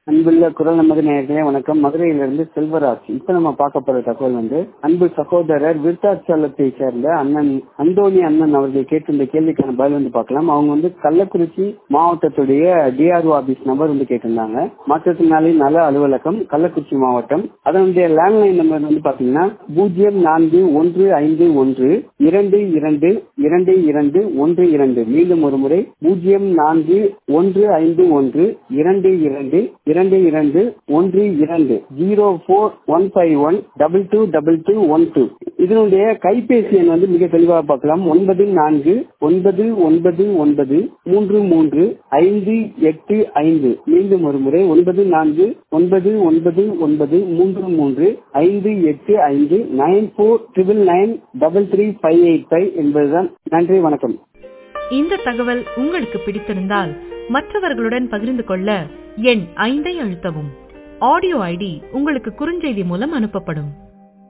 அன்புள்ள குரல் நமது நேயர்களே வணக்கம் மதுரையிலிருந்து செல்வராஜ் இப்ப நம்ம பார்க்க போற தகவல் வந்து அன்பு சகோதரர் விருத்தாச்சலத்தை சேர்ந்த அண்ணன் அந்தோணி அண்ணன் அவர்கள் கேட்டிருந்த கேள்விக்கான பதில் வந்து பார்க்கலாம் அவங்க வந்து கள்ளக்குறிச்சி மாவட்டத்துடைய டிஆர்ஓ ஆபீஸ் நம்பர் வந்து கேட்டிருந்தாங்க மாற்றுத்திறனாளி நல அலுவலகம் கள்ளக்குறிச்சி மாவட்டம் அதனுடைய லேண்ட்லைன் நம்பர் வந்து பாத்தீங்கன்னா பூஜ்ஜியம் நான்கு ஒன்று ஐந்து ஒன்று இரண்டு இரண்டு இரண்டு இரண்டு ஒன்று இரண்டு மீண்டும் ஒரு முறை பூஜ்ஜியம் நான்கு ஒன்று ஐந்து ஒன்று இரண்டு இரண்டு இரண்டு இரண்டு ஒன்று இரண்டு zero four one five one double two double two one two இதனுடைய கைபேசி எண் வந்து மிக தெளிவாக பார்க்கலாம் ஒன்பது நான்கு ஒன்பது ஒன்பது ஒன்பது மூன்று மூன்று ஐந்து எட்டு ஐந்து மீண்டும் ஒரு முறை ஒன்பது நான்கு ஒன்பது ஒன்பது ஒன்பது மூன்று மூன்று ஐந்து எட்டு ஐந்து nine four triple nine double three five eight five என்பதுதான் நன்றி வணக்கம் இந்த தகவல் உங்களுக்கு பிடித்திருந்தால் மற்றவர்களுடன் பகிர்ந்து கொள்ள எண் ஐந்தை அழுத்தவும் ஆடியோ ஐடி உங்களுக்கு குறுஞ்செய்தி மூலம் அனுப்பப்படும்